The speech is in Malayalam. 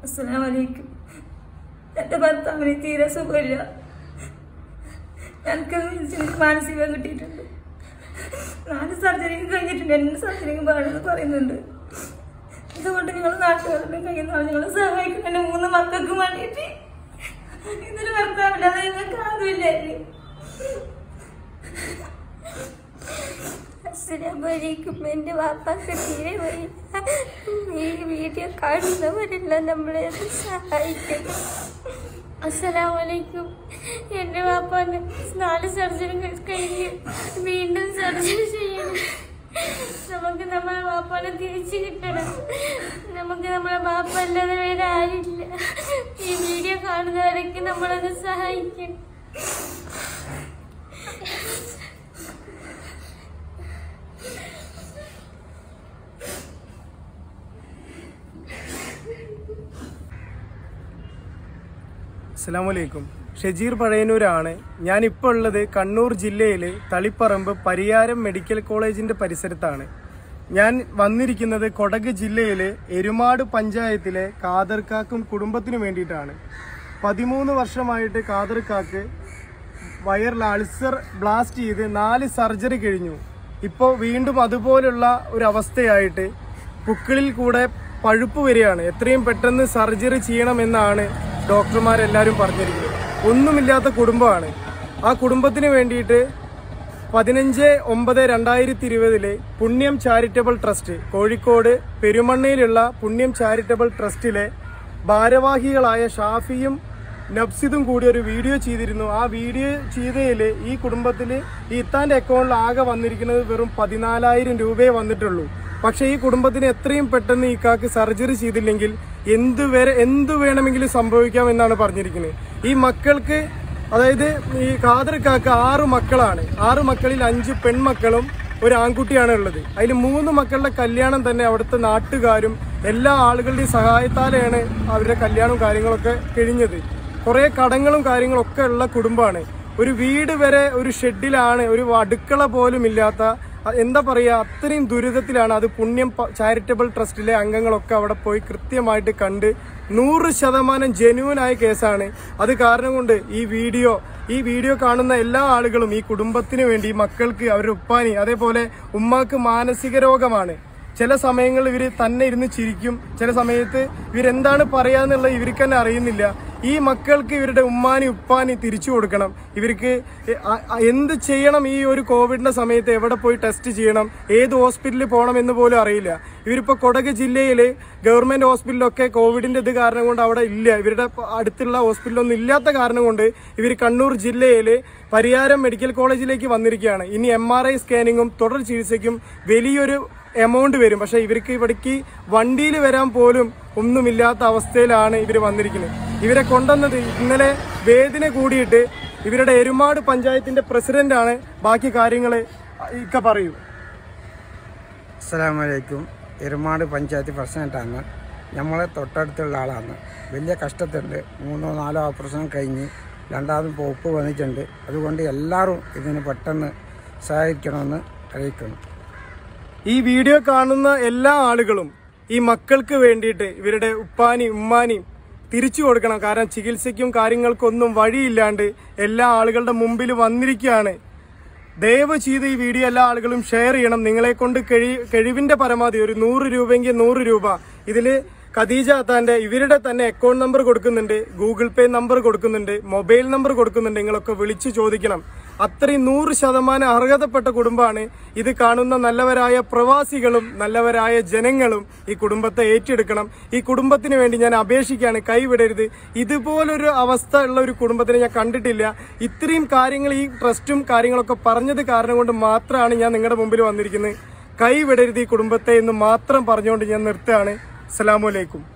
അസ്സലാമലൈക്കും എൻ്റെ ഭർത്താവിന് തീരെ സുഖമില്ല ഞങ്ങൾക്ക് എനിക്ക് മാനസികം കിട്ടിയിട്ടുണ്ട് നാല് സർജറിക്ക് കഴിഞ്ഞിട്ടുണ്ട് എൻ്റെ സർജറിക്ക് വേണമെന്ന് പറയുന്നുണ്ട് അതുകൊണ്ട് നിങ്ങൾ നാട്ടുകാരുടെ കഴിയുന്ന നിങ്ങൾ സഹായിക്കും എൻ്റെ മൂന്ന് മക്കൾക്കും വേണ്ടിയിട്ട് ഇതിന് ഭർത്താവില്ലാതെ ഞങ്ങൾക്ക് ആരുമില്ലായിരുന്നു അസ്സലാമലൈക്കും എൻ്റെ വാപ്പാക്ക് തീരെ വയ്യ ഈ വീഡിയോ കാണുന്നവരെല്ലാം നമ്മളെ ഒന്ന് സഹായിക്കണം അസ്സലാമലൈക്കും എൻ്റെ വാപ്പാന് നാല് സർജറി കഴിഞ്ഞ് വീണ്ടും സർജറി ചെയ്യണം നമുക്ക് നമ്മളെ വാപ്പാനെ തിരിച്ചു കിട്ടണം നമുക്ക് നമ്മളെ വാപ്പ അല്ലാതെ വേറെ ആരില്ല ഈ വീഡിയോ കാണുന്നവരൊക്കെ നമ്മളൊന്ന് സഹായിക്കണം അസ്സലാമലൈക്കും ഷജീർ പഴയന്നൂരാണ് ഞാനിപ്പോൾ ഉള്ളത് കണ്ണൂർ ജില്ലയിലെ തളിപ്പറമ്പ് പരിയാരം മെഡിക്കൽ കോളേജിന്റെ പരിസരത്താണ് ഞാൻ വന്നിരിക്കുന്നത് കൊടക് ജില്ലയിലെ എരുമാട് പഞ്ചായത്തിലെ കാദർക്കാക്കും കുടുംബത്തിനു വേണ്ടിയിട്ടാണ് പതിമൂന്ന് വർഷമായിട്ട് കാദർക്കാക്ക് വയറിൽ അൾസർ ബ്ലാസ്റ്റ് ചെയ്ത് നാല് സർജറി കഴിഞ്ഞു ഇപ്പോൾ വീണ്ടും അതുപോലുള്ള ഒരു അവസ്ഥയായിട്ട് പുക്കിളിൽ കൂടെ പഴുപ്പ് വരികയാണ് എത്രയും പെട്ടെന്ന് സർജറി ചെയ്യണമെന്നാണ് ഡോക്ടർമാരെല്ലാവരും പറഞ്ഞിരിക്കുന്നത് ഒന്നുമില്ലാത്ത കുടുംബമാണ് ആ കുടുംബത്തിന് വേണ്ടിയിട്ട് പതിനഞ്ച് ഒമ്പത് രണ്ടായിരത്തി ഇരുപതിലെ പുണ്യം ചാരിറ്റബിൾ ട്രസ്റ്റ് കോഴിക്കോട് പെരുമണ്ണയിലുള്ള പുണ്യം ചാരിറ്റബിൾ ട്രസ്റ്റിലെ ഭാരവാഹികളായ ഷാഫിയും നബ്സിദും കൂടി ഒരു വീഡിയോ ചെയ്തിരുന്നു ആ വീഡിയോ ചെയ്തതിൽ ഈ കുടുംബത്തിൽ ഈ ഇത്താൻ്റെ അക്കൗണ്ടിൽ ആകെ വന്നിരിക്കുന്നത് വെറും പതിനാലായിരം രൂപയെ വന്നിട്ടുള്ളൂ പക്ഷേ ഈ കുടുംബത്തിന് എത്രയും പെട്ടെന്ന് ഈ കാക്ക് സർജറി ചെയ്തില്ലെങ്കിൽ എന്ത് വരെ എന്ത് വേണമെങ്കിലും സംഭവിക്കാം എന്നാണ് പറഞ്ഞിരിക്കുന്നത് ഈ മക്കൾക്ക് അതായത് ഈ ഖാദർക്കാക്ക് ആറ് മക്കളാണ് ആറ് മക്കളിൽ അഞ്ച് പെൺമക്കളും ഒരു ആൺകുട്ടിയാണ് ഉള്ളത് അതിൽ മൂന്ന് മക്കളുടെ കല്യാണം തന്നെ അവിടുത്തെ നാട്ടുകാരും എല്ലാ ആളുകളുടെയും സഹായത്താലെയാണ് അവരുടെ കല്യാണവും കാര്യങ്ങളൊക്കെ കഴിഞ്ഞത് കുറേ കടങ്ങളും കാര്യങ്ങളും ഒക്കെ ഉള്ള കുടുംബമാണ് ഒരു വീട് വരെ ഒരു ഷെഡിലാണ് ഒരു അടുക്കള പോലും ഇല്ലാത്ത അ- എന്താ പറയുക അത്രയും ദുരിതത്തിലാണ് അത് പുണ്യം പ- ചാരിറ്റബിൾ ട്രസ്റ്റിലെ അംഗങ്ങളൊക്കെ അവിടെ പോയി കൃത്യമായിട്ട് കണ്ട് നൂറ് ശതമാനം ജെന്യൂനായ കേസാണ് അത് കാരണം കൊണ്ട് ഈ വീഡിയോ ഈ വീഡിയോ കാണുന്ന എല്ലാ ആളുകളും ഈ കുടുംബത്തിന് വേണ്ടി ഈ മക്കൾക്ക് അവരുടെ ഉപ്പാനി അതേപോലെ ഉമ്മാക്ക് മാനസിക രോഗമാണ് ചില സമയങ്ങളിൽ ഇവർ തന്നെ ഇരുന്ന് ചിരിക്കും ചില സമയത്ത് ഇവരെന്താണ് പറയാന്നുള്ളത് ഇവർക്ക് തന്നെ അറിയുന്നില്ല ഈ മക്കൾക്ക് ഇവരുടെ ഉമ്മാനി ഉപ്പാനി തിരിച്ചു കൊടുക്കണം ഇവർക്ക് എ- അ- അ- എന്ത് ചെയ്യണം ഈ ഒരു കോവിഡിന്റെ സമയത്ത് എവിടെ പോയി ടെസ്റ്റ് ചെയ്യണം ഏത് ഹോസ്പിറ്റലിൽ പോകണം എന്ന് പോലും അറിയില്ല ഇവരിപ്പോൾ കൊടക് ജില്ലയിൽ ഗവൺമെന്റ് ഹോസ്പിറ്റലൊക്കെ കോവിഡിന്റെ ഇത് കാരണം കൊണ്ട് അവിടെ ഇല്ല ഇവരുടെ പ- അടുത്തുള്ള ഹോസ്പിറ്റലൊന്നും ഇല്ലാത്ത കാരണം കൊണ്ട് ഇവർ കണ്ണൂർ ജില്ലയിൽ പരിയാരം മെഡിക്കൽ കോളേജിലേക്ക് വന്നിരിക്കുകയാണ് ഇനി എം ആർ ഐ സ്കാനിങ്ങും തുടർ ചികിത്സയ്ക്കും വലിയൊരു എമൗണ്ട് വരും പക്ഷെ ഇവർക്ക് ഇവിടേക്ക് വണ്ടിയിൽ വരാൻ പോലും ഒന്നുമില്ലാത്ത അവസ്ഥയിലാണ് ഇവർ വന്നിരിക്കുന്നത് ഇവരെ കൊണ്ടുവന്നത് ഇന്നലെ വേദിനെ കൂടിയിട്ട് ഇവരുടെ എരുമാട് പഞ്ചായത്തിന്റെ പ്രസിഡന്റാണ് ബാക്കി കാര്യങ്ങൾ ഇക്ക പറയൂ അസ്സലാമലൈക്കും എരുമാട് പഞ്ചായത്ത് പ്രസിഡൻ്റാണ് നമ്മളെ തൊട്ടടുത്തുള്ള ആളാണ് വലിയ കഷ്ടത്തുണ്ട് മൂന്നോ നാലോ ഓപ്പറേഷൻ കഴിഞ്ഞ് രണ്ടാമതും പോപ്പ് വന്നിട്ടുണ്ട് അതുകൊണ്ട് എല്ലാവരും ഇതിന് പെട്ടെന്ന് സഹായിക്കണമെന്ന് അറിയിക്കുന്നു ഈ വീഡിയോ കാണുന്ന എല്ലാ ആളുകളും ഈ മക്കൾക്ക് വേണ്ടിയിട്ട് ഇവരുടെ ഉപ്പാനി ഉമ്മാനി തിരിച്ചു കൊടുക്കണം കാരണം ചികിത്സയ്ക്കും കാര്യങ്ങൾക്കൊന്നും വഴിയില്ലാണ്ട് എല്ലാ ആളുകളുടെ മുമ്പിൽ വന്നിരിക്കുകയാണ് ദയവ് ചെയ്ത് ഈ വീഡിയോ എല്ലാ ആളുകളും ഷെയർ ചെയ്യണം നിങ്ങളെ കൊണ്ട് കഴി കഴിവിന്റെ പരമാവധി ഒരു നൂറ് രൂപയെങ്കിൽ നൂറ് രൂപ ഇതില് ഖദീജ അത്താന്റെ ഇവരുടെ തന്നെ അക്കൗണ്ട് നമ്പർ കൊടുക്കുന്നുണ്ട് ഗൂഗിൾ പേ നമ്പർ കൊടുക്കുന്നുണ്ട് മൊബൈൽ നമ്പർ കൊടുക്കുന്നുണ്ട് നിങ്ങളൊക്കെ വിളിച്ചു ചോദിക്കണം അത്രയും നൂറ് ശതമാനം അർഹതപ്പെട്ട കുടുംബമാണ് ഇത് കാണുന്ന നല്ലവരായ പ്രവാസികളും നല്ലവരായ ജനങ്ങളും ഈ കുടുംബത്തെ ഏറ്റെടുക്കണം ഈ കുടുംബത്തിന് വേണ്ടി ഞാൻ അപേക്ഷിക്കുകയാണ് കൈവിടരുത് ഇതുപോലൊരു അവസ്ഥ ഉള്ള ഒരു കുടുംബത്തിനെ ഞാൻ കണ്ടിട്ടില്ല ഇത്രയും കാര്യങ്ങൾ ഈ ട്രസ്റ്റും കാര്യങ്ങളൊക്കെ പറഞ്ഞത് കാരണം കൊണ്ട് മാത്രമാണ് ഞാൻ നിങ്ങളുടെ മുമ്പിൽ വന്നിരിക്കുന്നത് കൈവിടരുത് ഈ കുടുംബത്തെ എന്ന് മാത്രം പറഞ്ഞുകൊണ്ട് ഞാൻ നിർത്തുകയാണ് അസ്സലാമു അലൈക്കും